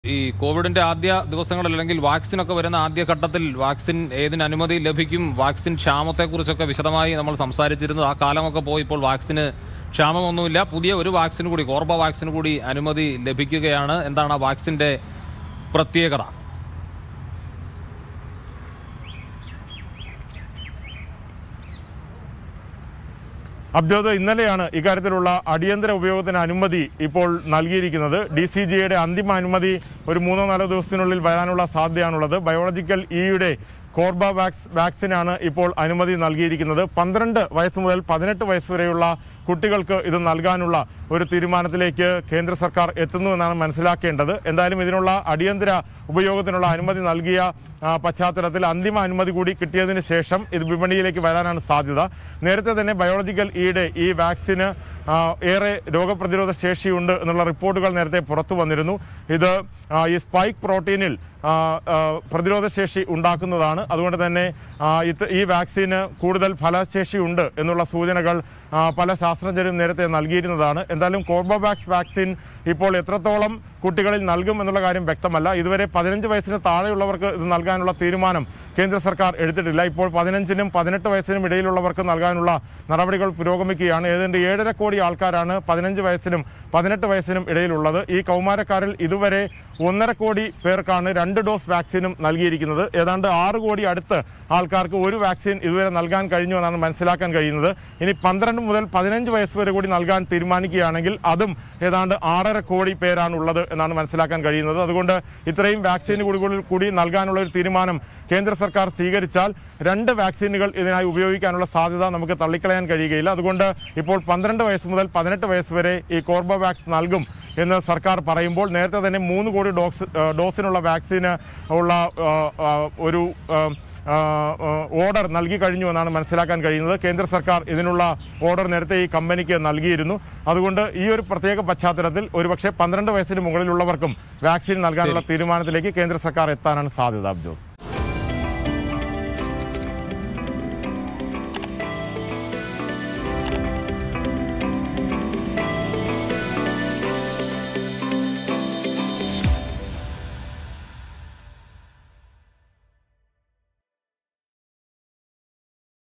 ഈ കോവിഡിന്റെ ആദ്യ ദിവസങ്ങളിൽ അല്ലെങ്കിൽ വാക്സിനൊക്കെ വരുന്ന ആദ്യ ഘട്ടത്തിൽ വാക്സിൻ ഏതിന് അനുമതി ലഭിക്കും വാക്സിൻ ക്ഷാമത്തെക്കുറിച്ചൊക്കെ വിശദമായി നമ്മൾ സംസാരിച്ചിരുന്നു ആ കാലമൊക്കെ പോയി ഇപ്പോൾ വാക്സിന് ക്ഷാമമൊന്നുമില്ല പുതിയ ഒരു വാക്സിന് കൂടി കോർബ വാക്സിന് കൂടി അനുമതി ലഭിക്കുകയാണ് എന്താണ് ആ വാക്സിന്റെ പ്രത്യേകത അബ്ജോദ് ഇന്നലെയാണ് ഇക്കാര്യത്തിലുള്ള അടിയന്തര ഉപയോഗത്തിന് അനുമതി ഇപ്പോൾ നൽകിയിരിക്കുന്നത് ഡി സി ജിയുടെ അന്തിമ അനുമതി ഒരു മൂന്നോ നാലോ ദിവസത്തിനുള്ളിൽ വരാനുള്ള സാധ്യതയാണുള്ളത് ബയോളജിക്കൽ ഇയുടെ കോർബ വാക്സ് വാക്സിനാണ് ഇപ്പോൾ അനുമതി നൽകിയിരിക്കുന്നത് പന്ത്രണ്ട് വയസ്സ് മുതൽ പതിനെട്ട് വയസ്സ് വരെയുള്ള കുട്ടികൾക്ക് ഇത് നൽകാനുള്ള ഒരു തീരുമാനത്തിലേക്ക് കേന്ദ്ര സർക്കാർ എത്തുന്നുവെന്നാണ് മനസ്സിലാക്കേണ്ടത് എന്തായാലും ഇതിനുള്ള അടിയന്തര ഉപയോഗത്തിനുള്ള അനുമതി നൽകിയ ആ, പശ്ചാത്തലത്തിൽ അന്തിമ അനുമതി കൂടി കിട്ടിയതിന് ശേഷം ഇത് വിപണിയിലേക്ക് വരാനാണ് സാധ്യത നേരത്തെ തന്നെ ബയോളജിക്കൽ ഈയുടെ ഈ വാക്സിന് ആ, ഏറെ രോഗപ്രതിരോധ ശേഷിയുണ്ട് എന്നുള്ള റിപ്പോർട്ടുകൾ നേരത്തെ പുറത്തു വന്നിരുന്നു ഇത് ആ, ഈ സ്പൈക്ക് പ്രോട്ടീനിൽ ആ, ആ, പ്രതിരോധ ശേഷി ഉണ്ടാക്കുന്നതാണ് അതുകൊണ്ട് തന്നെ ആ, ഇത് ഈ വാക്സിന് കൂടുതൽ ഫലശേഷി ഉണ്ട് എന്നുള്ള സൂചനകൾ ആ, പല ശാസ്ത്രജ്ഞരും നേരത്തെ നൽകിയിരുന്നതാണ് എന്തായാലും കോർബോവാക്സ് വാക്സിൻ ഇപ്പോൾ എത്രത്തോളം കുട്ടികളിൽ നൽകും എന്നുള്ള കാര്യം വ്യക്തമല്ല ഇതുവരെ പതിനഞ്ച് വയസ്സിന് താഴെയുള്ളവർക്ക് ഇത് നൽകാനുള്ള തീരുമാനം കേന്ദ്ര സർക്കാർ എടുത്തിട്ടില്ല ഇപ്പോൾ പതിനഞ്ചിനും പതിനെട്ട് വയസ്സിനും ഇടയിലുള്ളവർക്ക് നൽകാനുള്ള നടപടികൾ പുരോഗമിക്കുകയാണ് ഏതാണ്ട് ഏഴര കോടി ആൾക്കാരാണ് പതിനഞ്ച് വയസ്സിനും പതിനെട്ട് വയസ്സിനും ഇടയിലുള്ളത് ഈ കൗമാരക്കാരിൽ ഇതുവരെ ഒന്നര കോടി പേർക്കാണ് രണ്ട് ഡോസ് വാക്സിനും നൽകിയിരിക്കുന്നത് ഏതാണ്ട് ആറ് കോടി അടുത്ത് ആൾക്കാർക്ക് ഒരു വാക്സിൻ ഇതുവരെ നൽകാൻ കഴിഞ്ഞു എന്നാണ് മനസ്സിലാക്കാൻ കഴിയുന്നത് ഇനി പന്ത്രണ്ട് മുതൽ പതിനഞ്ച് വയസ്സ് വരെ കൂടി നൽകാൻ തീരുമാനിക്കുകയാണെങ്കിൽ അതും ഏതാണ്ട് ആറര കോടി പേരാണ് ഉള്ളത് എന്നാണ് മനസ്സിലാക്കാൻ കഴിയുന്നത് അതുകൊണ്ട് ഇത്രയും വാക്സിൻ കൂടി കൂടി- കൂടി നൽകാനുള്ള ഒരു തീരുമാനം കേന്ദ്ര സർക്കാർ സ്വീകരിച്ചാൽ രണ്ട് വാക്സിനുകൾ ഇതിനായി ഉപയോഗിക്കാനുള്ള സാധ്യത നമുക്ക് തള്ളിക്കളയാൻ കഴിയുകയില്ല അതുകൊണ്ട് ഇപ്പോൾ പന്ത്രണ്ട് വയസ്സ് മുതൽ പതിനെട്ട് വയസ്സ് വരെ ഈ കോർബോവാക്സ് നൽകും എന്ന് സർക്കാർ പറയുമ്പോൾ നേരത്തെ തന്നെ മൂന്ന് കോടി ഡോസ് ആ, ഡോസിനുള്ള വാക്സിന് ഉള്ള ആ, ആ, ഒരു ആ, ആ, ആ, ഓർഡർ നൽകി കഴിഞ്ഞു എന്നാണ് മനസ്സിലാക്കാൻ കഴിയുന്നത് കേന്ദ്ര സർക്കാർ ഇതിനുള്ള ഓർഡർ നേരത്തെ ഈ കമ്പനിക്ക് നൽകിയിരുന്നു അതുകൊണ്ട് ഈ ഒരു പ്രത്യേക പശ്ചാത്തലത്തിൽ ഒരുപക്ഷെ പന്ത്രണ്ട് വയസ്സിന് മുകളിലുള്ളവർക്കും വാക്സിൻ നൽകാനുള്ള തീരുമാനത്തിലേക്ക് കേന്ദ്ര സർക്കാർ എത്താനാണ് സാധ്യത അബ്ജോ